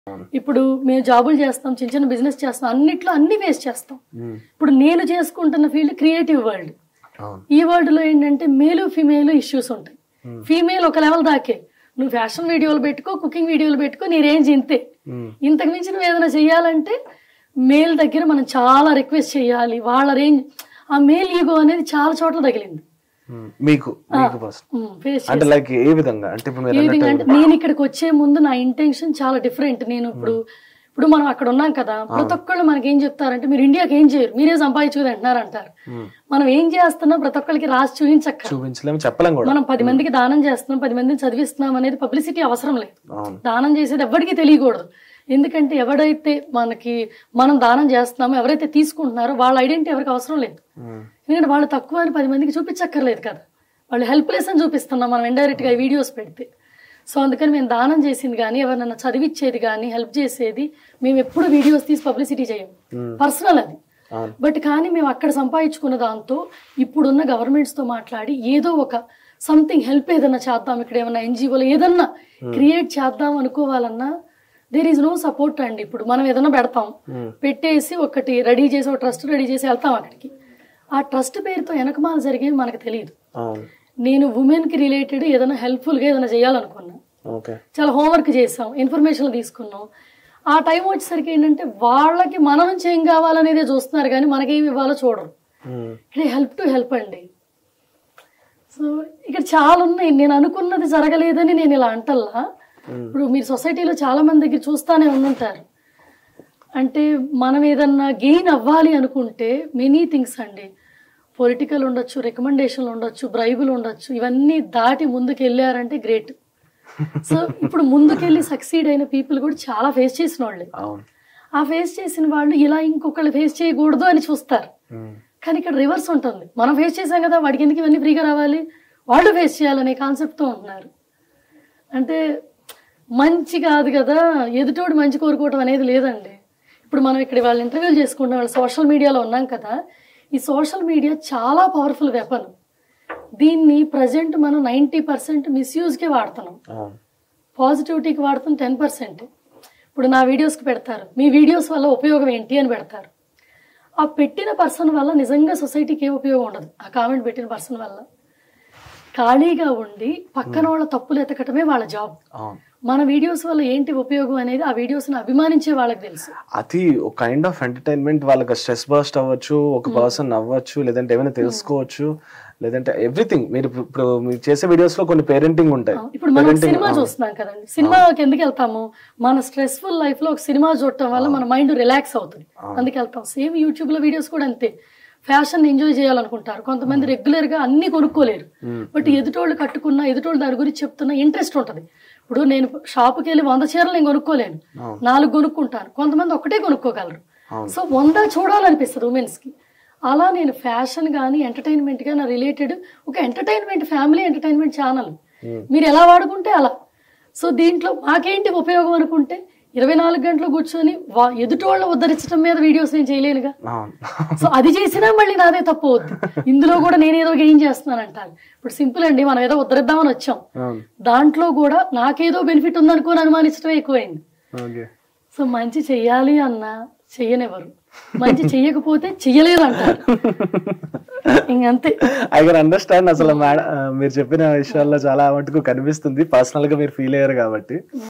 ఇప్పుడు మేము జాబులు చేస్తాం చిన్న చిన్న బిజినెస్ చేస్తాం అన్నిట్లో అన్ని ఫేస్ చేస్తాం ఉమ్, ఇప్పుడు నేను చేసుకుంటున్న ఫీల్డ్ క్రియేటివ్ వరల్డ్ అవును ఈ వరల్డ్ లో ఏంటంటే మేలు ఫీమేల్ ఇష్యూస్ ఉంటాయి ఫీమేల్ ఒక లెవెల్ దాకే నువ్వు ఫ్యాషన్ వీడియోలు పెట్టుకో కుకింగ్ వీడియోలు పెట్టుకో నీ రేంజ్ ఇంతే ఉమ్, ఇంతకు మించి నువ్వు ఏదైనా చెయ్యాలంటే మేల్ దగ్గర మనం చాలా రిక్వెస్ట్ చేయాలి వాళ్ళ రేంజ్ ఆ మేల్ ఈగో అనేది చాలా చోట్ల తగిలింది ఉమ్, మీకు మీకు ఫస్ట్ ఫేస్ అంటే లైక్ ఏ విధంగా అంటే ఇప్పుడు మీరు ఏ అన్నట్టు విధంగా అంటే నేను ఇక్కడికి వచ్చే ముందు నా ఇంటెన్షన్ చాలా డిఫరెంట్ నేను ఇప్పుడు ఇప్పుడు మనం అక్కడ ఉన్నాం కదా ప్రతి ఒక్కళ్ళు మనకి ఏం చెప్తారంటే మీరు ఇండియాకి ఏం చేయరు మీరే సంపాదించుకుని అంటున్నారు అంటారు ఉమ్, మనం ఏం చేస్తున్నాం ప్రతి ఒక్కరికి రాసి చూపించక్క చూపించలేము చెప్పలేం కూడా మనం పది మందికి దానం చేస్తున్నాం పది మందిని చదివిస్తున్నాం అనేది పబ్లిసిటీ అవసరం లేదు అవును దానం చేసేది ఎవరికి తెలియకూడదు ఎందుకంటే ఎవడైతే మనకి మనం దానం చేస్తున్నామో ఎవరైతే తీసుకుంటున్నారో వాళ్ళ ఐడెంటిటీ ఎవరికి అవసరం లేదు ఉమ్, ఎందుకంటే వాళ్ళు తక్కువ అని పది మందికి చూపించక్కర్లేదు కదా వాళ్ళు హెల్ప్లెస్ అని చూపిస్తున్నాం మనం ఇండైరెక్ట్గా ఈ వీడియోస్ పెడితే సో అందుకని మేము దానం చేసింది కానీ ఎవరినైనా చదివిచ్చేది కానీ హెల్ప్ చేసేది మేము ఎప్పుడు వీడియోస్ తీసి పబ్లిసిటీ చేయము పర్సనల్ అది అవును బట్ కానీ మేము అక్కడ సంపాదించుకున్న దాంతో ఇప్పుడున్న గవర్నమెంట్స్తో మాట్లాడి ఏదో ఒక సంథింగ్ హెల్ప్ ఏదన్నా చేద్దాం ఇక్కడ ఏమన్నా ఎన్జిఓలు ఏదన్నా క్రియేట్ చేద్దాం అనుకోవాలన్నా దేర్ ఈజ్ నో సపోర్ట్ అండి ఇప్పుడు మనం ఏదైనా పెడతాం పెట్టేసి ఒకటి రెడీ చేసి ఒక ట్రస్ట్ రెడీ చేసి వెళ్తాం అక్కడికి ఆ ట్రస్ట్ పేరుతో వెనకమాల జరిగేది మనకు తెలియదు అవును నేను ఉమెన్కి రిలేటెడ్ ఏదైనా హెల్ప్ఫుల్గా ఏదైనా చేయాలనుకున్నా ఓకే చాలా హోంవర్క్ చేసాం ఇన్ఫర్మేషన్ తీసుకున్నాం ఆ టైం వచ్చేసరికి ఏంటంటే వాళ్ళకి మన నుంచి ఏం కావాలనేదే చూస్తున్నారు కానీ మనకేమి ఇవ్వాలో చూడరు ఉమ్, ఇక్కడ హెల్ప్ టు హెల్ప్ అండి సో ఇక్కడ చాలా ఉన్నాయి నేను అనుకున్నది జరగలేదని నేను ఇలా అంటల్లా ఇప్పుడు మీరు సొసైటీలో చాలా మంది దగ్గర చూస్తానే ఉండుంటారు అంటే మనం ఏదన్నా గెయిన్ అవ్వాలి అనుకుంటే మెనీ థింగ్స్ అండి పొలిటికల్ ఉండొచ్చు రికమెండేషన్లు ఉండొచ్చు బ్రైబులు ఉండొచ్చు ఇవన్నీ దాటి ముందుకు వెళ్ళారంటే గ్రేట్ సో ఇప్పుడు ముందుకెళ్ళి సక్సీడ్ అయిన పీపుల్ కూడా చాలా ఫేస్ చేసిన వాళ్ళే అవును ఆ ఫేస్ చేసిన వాళ్ళు ఇలా ఇంకొకళ్ళు ఫేస్ చేయకూడదు అని చూస్తారు ఉమ్, కానీ ఇక్కడ రివర్స్ ఉంటుంది మనం ఫేస్ చేసాం కదా వాడికి ఎందుకు ఇవన్నీ ఫ్రీగా రావాలి వాళ్ళు ఫేస్ చేయాలనే కాన్సెప్ట్తో ఉంటున్నారు అంటే మంచి కాదు కదా ఎదుటోడు మంచి కోరుకోవటం అనేది లేదండి ఇప్పుడు మనం ఇక్కడ వాళ్ళు ఇంటర్వ్యూలు చేసుకుంటాం వాళ్ళు సోషల్ మీడియాలో ఉన్నాం కదా ఈ సోషల్ మీడియా చాలా పవర్ఫుల్ వెపన్ దీన్ని ప్రజెంట్ మనం నైంటీ పర్సెంట్ మిస్యూజ్కే వాడుతున్నాం అవును పాజిటివిటీకి వాడుతున్న టెన్ పర్సెంట్ ఇప్పుడు నా వీడియోస్కి పెడతారు మీ వీడియోస్ వల్ల ఉపయోగం ఏంటి అని పెడతారు ఆ పెట్టిన పర్సన్ వల్ల నిజంగా సొసైటీకి ఏ ఉపయోగం ఉండదు ఆ కామెంట్ పెట్టిన పర్సన్ వల్ల ఖాళీగా ఉండి పక్కన వాళ్ళ తప్పులు ఎతకటమే వాళ్ళ జాబ్ అవును మన వీడియోస్ వల్ల ఏంటి ఉపయోగం అనేది ఆ వీడియోస్ని అభిమానించే వాళ్ళకి తెలుసు అది ఒక కైండ్ ఆఫ్ ఎంటర్టైన్మెంట్ వాళ్ళకి స్ట్రెస్ బర్స్ట్ అవ్వచ్చు ఒక పర్సన్ అవ్వచ్చు లేదంటే ఏమైనా తెలుసుకోవచ్చు లేదంటే ఎవ్రీథింగ్ మీరు ఇప్పుడు- ఇప్పుడు మీరు చేసే వీడియోస్ లో కొన్ని పేరెంటింగ్ ఉంటాయి ఇప్పుడు మనం సినిమా చూస్తున్నాం కదండి సినిమాకి ఎందుకు వెళ్తాము మన స్ట్రెస్ఫుల్ లైఫ్ లో ఒక సినిమా చూడటం వల్ల మన మైండ్ రిలాక్స్ అవుతుంది అందుకే వెళ్తాం సేమ్ యూట్యూబ్ లో వీడియోస్ కూడా అంతే ఫ్యాషన్ ఎంజాయ్ చేయాలనుకుంటారు కొంతమంది రెగ్యులర్ గా అన్ని కొనుక్కోలేరు బట్ ఎదుటోళ్ళు కట్టుకున్న ఎదుటోళ్ళు దాని గురించి చెప్తున్న ఇంట్రెస్ట్ ఉంటది ఇప్పుడు నేను షాపుకి వెళ్ళి వంద చీరలు నేను కొనుక్కోలేను నాలుగు కొనుక్కుంటాను కొంతమంది ఒకటే కొనుక్కోగలరు సో వంద చూడాలనిపిస్తుంది ఉమెన్స్ కి అలా నేను ఫ్యాషన్ కానీ ఎంటర్టైన్మెంట్ గా నా రిలేటెడ్ ఒక ఎంటర్టైన్మెంట్ ఫ్యామిలీ ఎంటర్టైన్మెంట్ ఛానల్ మీరు ఎలా వాడుకుంటే అలా సో దీంట్లో మాకేంటి ఉపయోగం అనుకుంటే ఇరవై నాలుగు గంటలు కూర్చొని వా- ఎదుటోళ్ళ ఉద్ధరించడం మీద వీడియోస్ నేను చేయలేనుగా అవును సో అది చేసినా మళ్ళీ నాదే తప్పు అవుద్ది ఇందులో కూడా నేనేదో గెయిన్ చేస్తున్నాను అంటారు ఇప్పుడు సింపుల్ అండి మనం ఏదో ఉద్ధరిద్దామని వచ్చాం అవును దాంట్లో కూడా నాకేదో బెనిఫిట్ ఉందనుకోని అనుమానించడం ఎక్కువైంది ఓకే సో మంచి చెయ్యాలి అన్నా చెయ్యనివ్వరు మంచి చెయ్యకపోతే చెయ్యలేదు అంటారు ఇంకంతే ఐ కెన్ అండర్స్టాండ్ అసలు మేడం మీరు చెప్పిన విషయాల్లో చాలా మటుకు కనిపిస్తుంది పర్సనల్ గా మీరు ఫీల్ అయ్యారు కాబట్టి